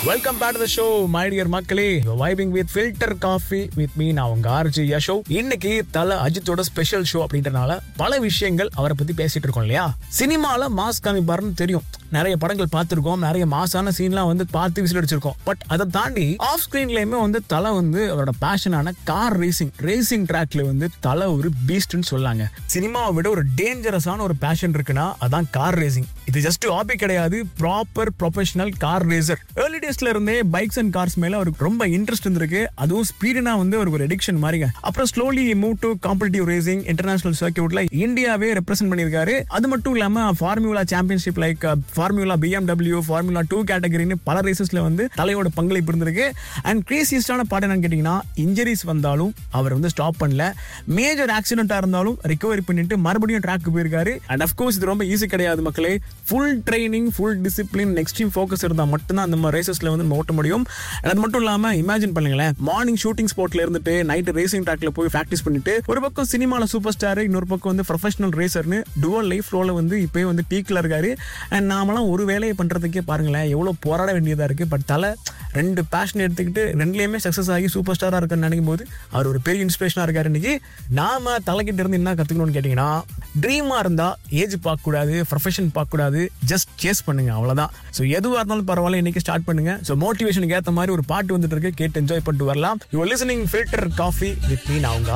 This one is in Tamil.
welcome back to the show my dear மக்களே vibing with filter coffee with me நான் உங்க ஆர்ஜி யஷோ இன்னைக்கு தல அஜித்தோட ஸ்பெஷல் ஷோ அப்படின்றனால பல விஷயங்கள் அவரை பத்தி பேசிட்டு இருக்கோம் இல்லையா சினிமால மாஸ் காமிப்பாருன்னு தெரியும் நிறைய படங்கள் பார்த்திருக்கோம் நிறைய மாசான சீன்லாம் வந்து பார்த்து விசில் அடிச்சிருக்கோம் பட் அதை தாண்டி ஆஃப் ஸ்கிரீன்லயுமே வந்து தலை வந்து அவரோட பேஷனான கார் ரேசிங் ரேசிங் ட்ராக்ல வந்து தலை ஒரு பீஸ்ட்னு சொல்லாங்க சினிமாவை விட ஒரு டேஞ்சரஸான ஒரு பேஷன் இருக்குன்னா அதான் கார் ரேசிங் இது ஜஸ்ட் ஹாபி கிடையாது proper professional car racer early டேஸ்ல இருந்தே பைக்ஸ் அண்ட் கார்ஸ் மேல அவருக்கு ரொம்ப இன்ட்ரெஸ்ட் இருந்திருக்கு அதுவும் ஸ்பீடுனா வந்து அவருக்கு ஒரு எடிக்ஷன் மாதிரிங்க அப்புறம் slowly move to competitive racing international சர்க்கியூட்ல இந்தியாவே ரெப்ரசென்ட் பண்ணியிருக்காரு அது மட்டும் இல்லாம formula championship like formula BMW formula two கேட்டகரின்னு பல ரேசஸ்ல வந்து தலையோட பங்களிப்பு இருந்திருக்கு அண்ட் கிரேசியஸ்டான பாட்டு என்னன்னு கேட்டீங்கன்னா இன்ஜரிஸ் வந்தாலும் அவர் வந்து ஸ்டாப் பண்ணல மேஜர் ஆக்சிடென்ட்டா இருந்தாலும் ரிகவரி பண்ணிட்டு மறுபடியும் ட்ராக்கு போயிருக்காரு அண்ட் அஃப்கோர்ஸ் இது ரொம்ப ஈஸி கிடையாது மக்களே full training full discipline extreme focus இருந்தால் மட்டும்தான் அந்த மாதிரி ரேசஸ்ல வந்து நம்ம ஓட்ட முடியும் And அது மட்டும் இல்லாம இமேஜின் பண்ணுங்களேன் மார்னிங் ஷூட்டிங் ஸ்பாட்ல இருந்துட்டு நைட் ரேசிங் ட்ராக்ல போய் ப்ராக்டிஸ் பண்ணிட்டு ஒரு பக்கம் சினிமால சூப்பர் ஸ்டார் இன்னொரு பக்கம் வந்து ப்ரொஃபஷனல் ரேசர்னு டுவல் லைஃப் ரோல வந்து இப்போயே வந்து பீக்ல இருக்காரு அண்ட் நாமெல்லாம் ஒரு வேலையை பண்றதுக்கே பாருங்களேன் எவ்வளவு போராட வேண்டியதா இருக்கு பட் தலை ரெண்டு பேஷன் எடுத்துக்கிட்டு ரெண்டுலேயுமே சக்ஸஸ் ஆகி சூப்பர் ஸ்டாராக இருக்குன்னு நினைக்கும் போது அவர் ஒரு பெரிய இன்ஸ்பிரேஷனாக இருக்காரு இன்னைக்கு நாம தலைக்கிட்ட இருந்து என்ன கற்றுக்கணும்னு கேட்டிங்கன்னா ட்ரீமாக இருந்தால் ஏஜ் பார்க்கக்கூடாது ப்ரொஃபஷன் பார்க்கக்கூடாது ஜஸ்ட் சேஸ் பண்ணுங்க அவ்வளோதான் ஸோ எதுவாக இருந்தாலும் பரவாயில்ல இன்னைக்கு ஸ்டார்ட் பண்ணுங்க ஸோ மோட்டிவேஷனுக்கு ஏற்ற மாதிரி ஒரு பாட்டு வந்துட்டு இருக்கு கேட்டு என்ஜாய் பண்ணிட்டு வரலாம் you listening filter coffee with me நான் அவங்க